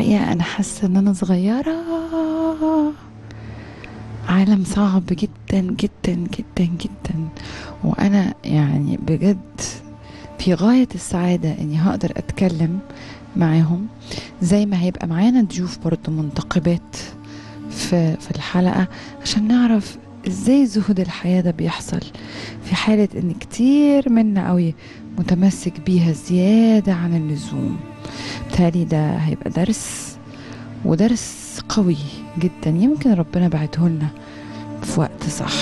الحقيقة أنا حاسة إن أنا صغيرة عالم صعب جدا جدا جدا جدا وأنا يعني بجد في غاية السعادة إني هقدر أتكلم معاهم زي ما هيبقى معانا ضيوف برضو منتقبات في في الحلقة عشان نعرف ازاي زهد الحياة ده بيحصل في حالة ان كتير منا قوي متمسك بيها زيادة عن اللزوم بتهيألي ده هيبقى درس ودرس قوي جدا يمكن ربنا بعته لنا في وقت صح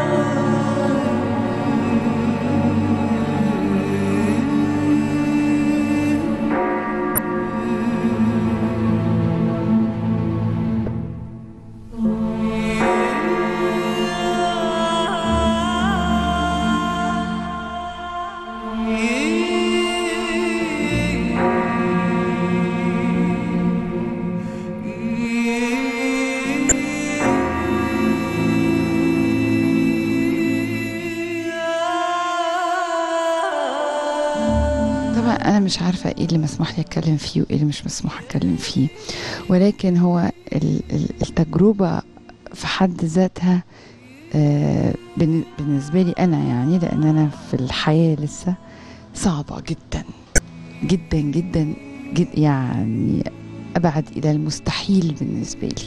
طبعا انا مش عارفه ايه اللي مسموح لي اتكلم فيه وايه اللي مش مسموح اتكلم فيه ولكن هو ال- ال- التجربه في حد ذاتها آه، بن- بالنسبه لي انا يعني لان انا في الحياه لسه صعبه جدا جدا جدا جد يعني ابعد الى المستحيل بالنسبه لي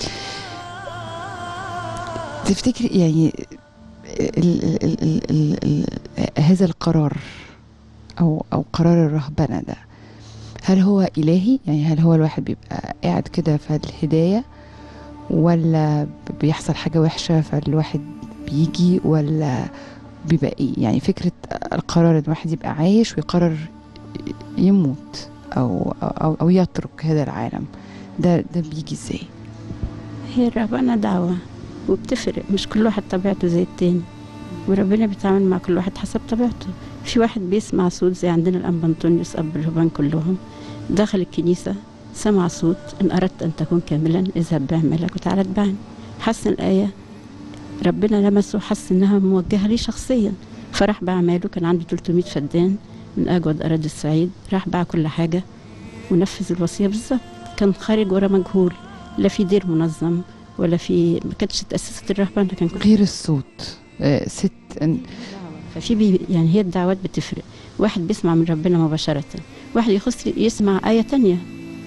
تفتكري يعني ال ال ال ال ال ال هذا القرار او او قرار الرهبنه ده هل هو الهي يعني هل هو الواحد بيبقى قاعد كده في الهدايه ولا بيحصل حاجه وحشه فالواحد بيجي ولا بيبقى ايه يعني فكره القرار ان الواحد يبقى عايش ويقرر يموت او او او يترك هذا العالم ده ده بيجي ازاي هي الرهبنة دعوة وبتفرق مش كل واحد طبيعته زي التاني وربنا بيتعامل مع كل واحد حسب طبيعته في واحد بيسمع صوت زي عندنا الأنبا أنطونيوس أب الرهبان كلهم دخل الكنيسة سمع صوت إن أردت أن تكون كاملا اذهب بعملك وتعالى اتبعني حس الآية ربنا لمسه حس إنها موجهة ليه شخصيا فراح بأعماله كان عنده 300 فدان من أجود أراضي الصعيد راح باع كل حاجة ونفذ الوصية بالظبط كان خارج ورا مجهول لا في دير منظم ولا في ما كانتش تأسست الرهبنة كان كل غير الصوت آه، ست إن- ففي بي يعني هي الدعوات بتفرق واحد بيسمع من ربنا مباشرة واحد يخش يسمع آية تانية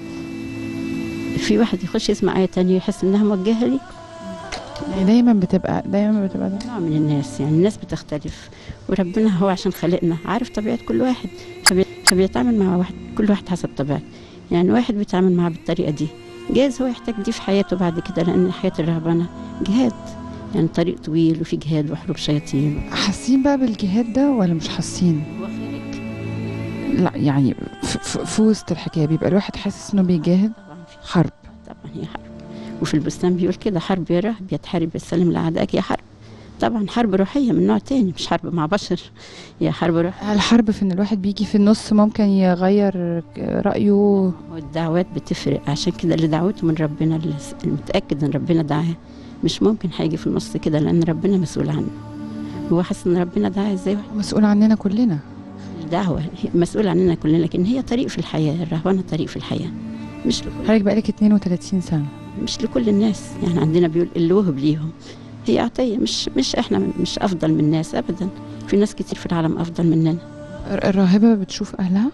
في واحد يخش يسمع آية تانية يحس إنها موجهة لي يعني دايما بتبقى دايما بتبقى ده نوع من الناس يعني الناس بتختلف وربنا هو عشان خلقنا عارف طبيعة كل واحد فبي... فبيتعامل مع واحد كل واحد حسب طبيعته يعني واحد بيتعامل معاه بالطريقة دي جايز هو يحتاج دي في حياته بعد كده لأن حياة الرهبنة جهاد يعني طريق طويل وفي جهاد وحروب شياطين حاسين بقى بالجهاد ده ولا مش حاسين هو خارج لا يعني في, في, في وسط الحكايه بيبقى الواحد حاسس انه بيجاهد طبعا في حرب طبعا هي حرب وفي البستان بيقول كده حرب يا رهب يتحارب السلم لأعدائك يا حرب طبعا حرب روحية من نوع تاني مش حرب مع بشر هي حرب روحية الحرب في ان الواحد بيجي في النص ممكن يغير رايه والدعوات بتفرق عشان كده اللي دعوته من ربنا اللي المتأكد ان ربنا دعاه مش ممكن هيجي في النص كده لأن ربنا مسؤول عنه هو حاسس ان ربنا دعاه ازاي واحد مسؤول عننا كلنا الدعوة هي مسؤول عننا كلنا لكن هي طريق في الحياة الرهبنة طريق في الحياة مش لكل حضرتك بقالك 32 سنه مش لكل الناس يعني عندنا بيقول اللي وهب ليهم هي عطية مش مش احنا مش افضل من الناس ابدا في ناس كتير في العالم افضل مننا الراهبه بتشوف اهلها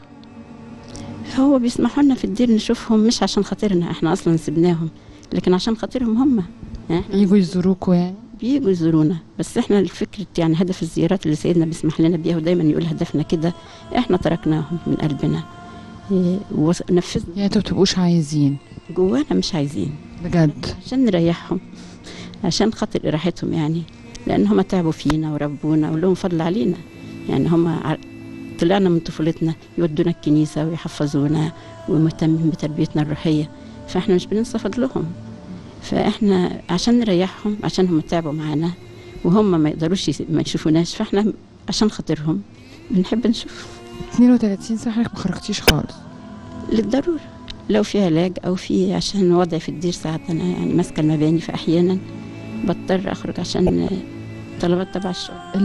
هو بيسمحوا لنا في الدير نشوفهم مش عشان خاطرنا احنا اصلا سبناهم لكن عشان خاطرهم هم يعني احنا يجوا يزوروكوا يعني بيجوا يزورونا بس احنا الفكرة يعني هدف الزيارات اللي سيدنا بيسمح لنا بيها ودايما يقول هدفنا كده احنا تركناهم من قلبنا إيه، ونفذنا يعني انتوا بتبقوش عايزين جوانا مش عايزين بجد عشان نريحهم عشان خاطر راحتهم يعني لان هم تعبوا فينا وربونا ولهم فضل علينا يعني هم ع- طلعنا من طفولتنا يودونا الكنيسة ويحفظونا ومهتمين بتربيتنا الروحية فاحنا مش بننسى فضلهم فاحنا عشان نريحهم عشان هم تعبوا معانا وهم ما يقدروش يس- ما يشوفوناش فاحنا عشان خاطرهم بنحب نشوف 32 سنه حضرتك ما خرجتيش خالص للضرورة لو في علاج أو في عشان وضعي في الدير ساعات أنا يعني ماسكة المباني فأحيانا بضطر أخرج عشان طلبات تبع الشغل